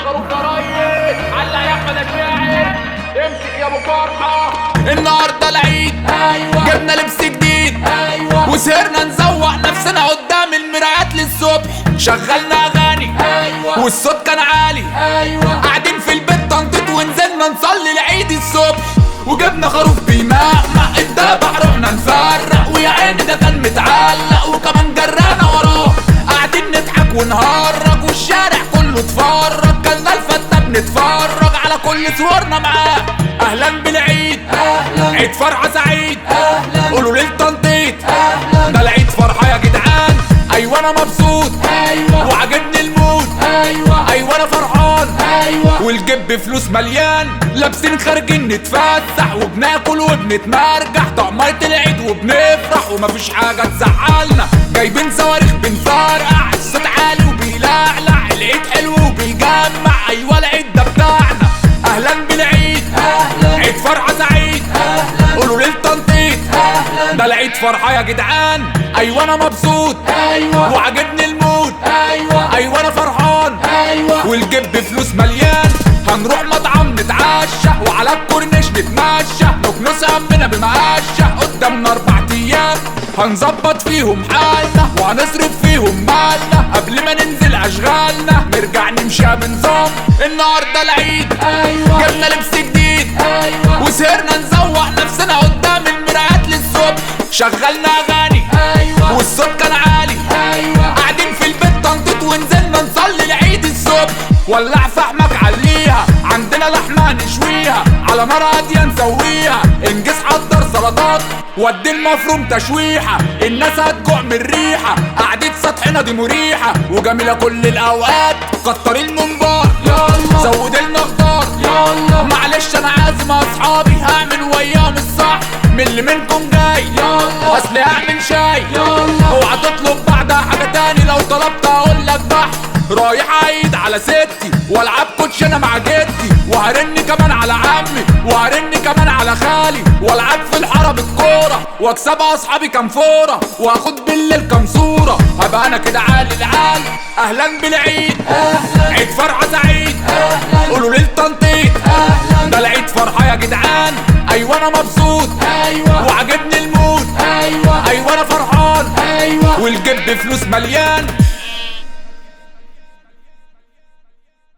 خروف ضرايب علق يا احمد الشاعر امسك يا ابو فرحه النهارده العيد ايوه جبنا لبس جديد ايوه وسهرنا نزوق نفسنا قدام المرايات للصبح شغلنا اغاني ايوه والصوت كان عالي ايوه قاعدين في البيت تنطيط ونزلنا نصلي العيد الصبح وجبنا خروف بيمقمق الدبح رحنا نفرق ويا عيني ده كان متعلق وكمان جرانا وراه قاعدين نضحك ونهرج والشارع كله اتفرج كلنا الفتة بنتفرج على كل صورنا معاه اهلا بالعيد اهلا عيد فرحة سعيد اهلا قولوا ليل تنطيط اهلا ده العيد فرحة يا جدعان ايوه انا مبسوط ايوه وعجبني المود ايوه ايوه انا فرحان ايوه والجيب بفلوس مليان لابسين خارجين نتفسح وبناكل وبنتمرجح طعمية العيد وبنفرح ومفيش حاجة تزعلنا جايبين صواريخ بنفرقع الصوت عالي وبيلعلع العيد حلو وبيجمع ايوه العيد ده بتاعنا اهلا بالعيد اهلا عيد فرحة سعيد اهلا قولوا ليل تنطيط اهلا ده العيد فرحة يا جدعان ايوه انا مبسوط ايوه وعجبني المود ايوه ايوه انا فرحان ايوه والجيب بفلوس مليان هنروح مطعم نتعشى وعلى الكورنيش نتمشى نكنس همنا بمعشى قدامنا اربع ايام هنظبط فيهم حالنا وهنصرف فيهم مالنا قبل ما ننزل اشغالنا نرجع نمشي بنظام النهارده العيد ايوه جبنا لبس جديد ايوه وسهرنا نزوق نفسنا قدام المرايات للصبح شغلنا اغاني ايوه والصوت كان عالي ايوه قاعدين في البيت تنطيط ونزلنا نصلي العيد الصبح ولع فحمك عليها عندنا لحمة نشويها على نار هادية نسويها انجز حضر سلطات ودي المفروم تشويحة الناس هتجوع من الريحة قعدة سطحنا دي مريحة وجميلة كل الأوقات كتر المنبار يلا زود لنا خضار يلا معلش انا عازم اصحابي هعمل وياهم الصح من اللي منكم جاي يلا اصل هعمل شاي يلا اوعى تطلب بعدها حاجه تاني لو طلبت اقول لك بح رايح عيد على ستي والعب كوتشينه مع جدي وهرن كمان على عمي وهرن كمان على خالي والعب في الحاره بالكوره واكسب اصحابي كام فوره واخد بالليل كام صوره هبقى انا كده عالي العال اهلا بالعيد اهلا عيد فرحه سعيد اهلا قولوا ليل تنطيط اهلا ده العيد فرحه يا جدعان ايوه انا مبسوط ايوه وعجبني المود ايوه ايوه انا فرحان ايوه والجيب بفلوس مليان